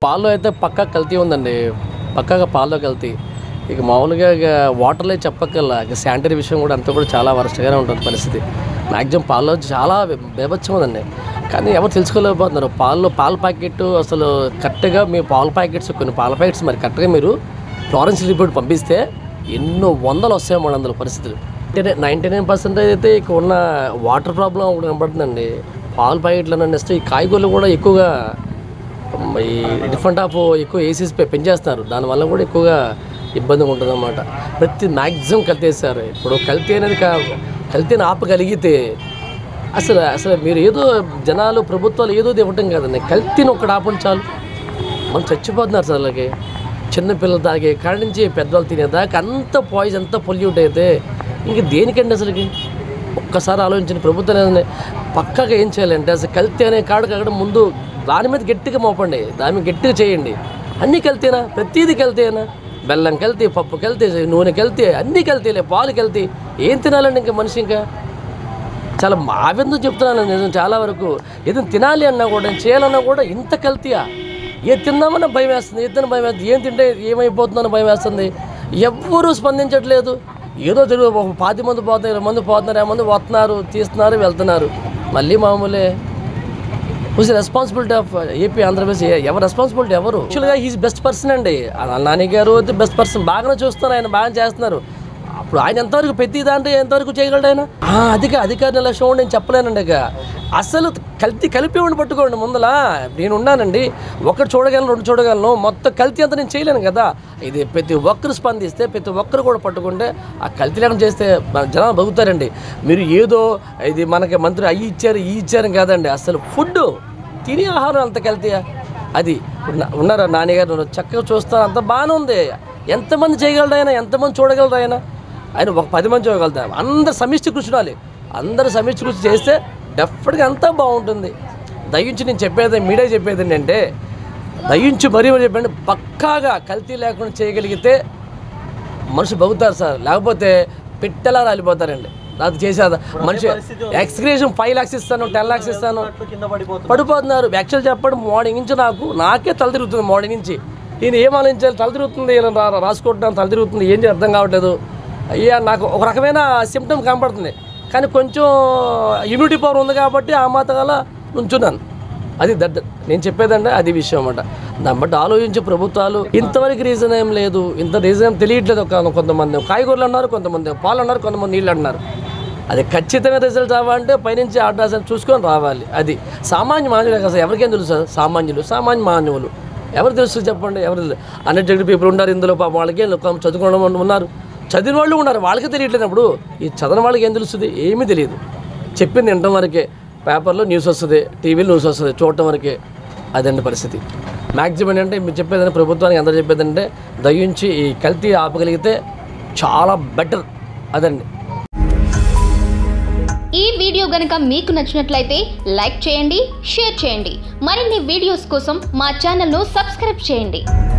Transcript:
పాల్లో అయితే పక్కా కల్తీ ఉందండి పక్కాగా పాల్లో కల్తీ ఇక మామూలుగా ఇక వాటర్లో చెప్పక్కల్లా ఇక శానిటరీ విషయం కూడా అంతా కూడా చాలా వరస్ట్గానే ఉంటుంది పరిస్థితి మ్యాక్సిమం పాల్లో చాలా బేభత్సం ఉందండి కానీ ఎవరు తెలుసుకోలేకపోతున్నారు పాల్లో పాల ప్యాకెట్ అసలు కరెక్ట్గా మీ పాల ప్యాకెట్స్ కొన్ని పాల ప్యాకెట్స్ మరి కరెక్ట్గా మీరు ఫ్లారెన్స్ రిపోర్ట్ పంపిస్తే ఎన్నో వందలు వస్తాయి మూడు వందల పరిస్థితులు నైంటీ నైన్ పర్సెంటేజ్ అయితే ఇక ఉన్న వాటర్ ప్రాబ్లం ఒకటి కనబడుతుందండి పాల ప్యాకెట్లు అని ఇస్తే ఈ కాయగూరలు కూడా ఎక్కువగా ఈ డిఫరెంట్ ఆఫ్ ఎక్కువ ఏసీస్ పెంచేస్తున్నారు దానివల్ల కూడా ఎక్కువగా ఇబ్బందిగా ఉంటుంది అనమాట ప్రతి మ్యాక్సిమం కల్తీస్తారు ఇప్పుడు కల్తీ అనేది కా కల్తీని ఆపగలిగితే అసలు అసలు మీరు ఏదో జనాలు ప్రభుత్వాలు ఏదో ఇవ్వటం కాదండి కల్తీని ఒక్కటి ఆపండి చాలు మనం చచ్చిపోతున్నారు సార్ అలాగే చిన్నపిల్లలు తాగే కాడి నుంచి పెద్దవాళ్ళు తినేదాకా అంత పాయిజన్ అంత పొల్యూట్ అయితే ఇంక దేనికండి అసలుకి ఒక్కసారి ఆలోచించిన ప్రభుత్వం ఏదండి పక్కగా ఏం చేయాలంటే అసలు కల్తీ అనే కాడుకు అక్కడ ముందు దాని మీద గట్టిగా మోపండి దాని మీద గట్టిగా చేయండి అన్నీ కల్తీనా ప్రతిదీ కల్తీనా బెల్లం కల్తీ పప్పు కల్తీ నూనె కల్తీ అన్నీ కల్తీలే పాలు కల్తీ ఏం తినాలండి ఇంకా మనిషి ఇంకా చాలా మావెందుకు చెప్తున్నాను నిజం చాలా వరకు ఏదైనా తినాలి అన్నా కూడా చేయాలన్నా కూడా ఇంత కల్తీయా ఏ తిందామన్నా భయం వేస్తుంది ఏ తిన్న భయం వేస్తుంది ఏం తింటే ఏమైపోతుందని భయం వేస్తుంది ఎవ్వరూ స్పందించట్లేదు ఏదో తెలుగు ఒక పాతి మంది పోతున్నారు ఇరవై మంది పోతున్నారు ఏ మంది వస్తున్నారు తీస్తున్నారు వెళ్తున్నారు మళ్ళీ మామూలే who's responsibility of AP Andhra Pradesh ఏ- ఎవరు రెస్పాన్సిబిలిటీ ఎవరు యాక్చువల్గా హీస్ బెస్ట్ పర్సన్ అండి ఆ నాని గారు అయితే బెస్ట్ పర్సన్ బాగానే చూస్తున్నారు ఆయన బాగా చేస్తున్నారు అప్పుడు ఆయన ఎంతవరకు ప్రతి దాంట్లో ఎంతవరకు చేయగలడు ఆయన ఆ, అధిక అధికారి లక్ష్యం నేను చెప్పలేనండి ఇక అసలు కల్తీ కలిపి ఉండి పట్టుకోండి ముందల నేను ఉన్నానండి ఒకటి చూడగలను రెండు చూడగలను మొత్తం కల్తీ అంతా నేను చేయలేను కదా ఇది ప్రతి ఒక్కరు స్పందిస్తే ప్రతి ఒక్కరు కూడా పట్టుకుంటే ఆ కల్తీ లేకుండా చేస్తే మన జనాలు బతుకుతారండి మీరు ఏదో ఇది మనకి మంత్రి అయ్యి ఇచ్చారు ఈ ఇచ్చారు కాదండి అసలు ఫుడ్ తినే ఆహారం అంత కల్తీయా అది ఉన్న- ఉన్నారా నాన్నగారు ఉన్నారు. చక్కగా చూస్తాను అంత బాగానే ఉంది ఎంతమంది చేయగలడు ఆయన ఎంతమంది చూడగలరు ఆయన ఆయన ఒక పది మంది చూడగలుగుతారు అందరు సమిష్టి కృషి ఉండాలి అందరు సమిష్టి కృషి చేస్తే డెఫినెట్గా అంతా బాగుంటుంది దయించి నేను చెప్పేది మీడియా చెప్పేది ఏంటంటే దయించి మరీ మరీ చెప్పండి పక్కాగా కల్తీ లేకుండా చేయగలిగితే మనిషి బగుతారు సార్ లేకపోతే పెట్టెలా రాలిపోతారండి అది చేసేది మనిషి ఎక్స్క్రేషన్ ఫైవ్ లాక్స్ ఇస్తాను టెన్ లాక్స్ ఇస్తాను కింద పడిపోతుంది పడిపోతున్నారు యాక్చువల్ చెప్పడం మార్నింగ్ నుంచి నాకు నాకే తల తిరుగుతుంది మార్నింగ్ నుంచి నేను ఏం ఆలోచించాలి తల తిరుగుతుంది ఇలా రా రాసుకుంటున్నాను తల తిరుగుతుంది ఏంటి అర్థం కావట్లేదు అయ్యా నాకు ఒక రకమైన సిమ్టమ్ కనపడుతుంది కానీ కొంచెం ఇమ్యూనిటీ పవర్ ఉంది కాబట్టి ఆ మాత గల నుంచున్నాను అది దట్ నేను చెప్పేదంటే అది విషయం అన్నమాట దాన్ని బట్టి ఆలోచించే ప్రభుత్వాలు ఇంతవరకు రీజన్ ఏం లేదు ఇంత రీజన్ ఏం తెలియట్లేదు ఒక కొంతమంది కాయగూరలు అన్నారు కొంతమంది పాలు అన్నారు కొంతమంది నీళ్ళు అన్నారు అది ఖచ్చితంగా రిజల్ట్ రావాలంటే పైనుంచి ఆర్డర్స్ అని చూసుకొని రావాలి అది సామాన్య మానవులు అసలు ఎవరికేం తెలుసు సామాన్యులు సామాన్య మానవులు ఎవరు తెలుసు చెప్పండి ఎవరు తెలుసు అన్ఎడ్యుకేటెడ్ పీపుల్ ఉన్నారు ఇందులో పాపం వాళ్ళకి చదువుకోవడం వాళ్ళు ఉన్నారు చదివిన వాళ్ళు ఉన్నారు వాళ్ళకి తెలియట్లేనప్పుడు ఈ చదవని వాళ్ళకి ఏం తెలుస్తుంది ఏమీ తెలియదు చెప్పింది వినటం వరకే పేపర్లో న్యూస్ వస్తుంది టీవీలో న్యూస్ వస్తుంది చూడటం వరకే అదండి పరిస్థితి మ్యాక్సిమం ఏంటంటే మీరు చెప్పేదంటే ప్రభుత్వానికి అందరూ చెప్పేదంటే దయించి ఈ కల్తీ ఆపగలిగితే చాలా బెటర్ అదండి ఈ వీడియో గనక మీకు నచ్చినట్లయితే లైక్ చేయండి షేర్ చేయండి మరిన్ని వీడియోస్ కోసం మా ఛానల్ను సబ్స్క్రైబ్ చేయండి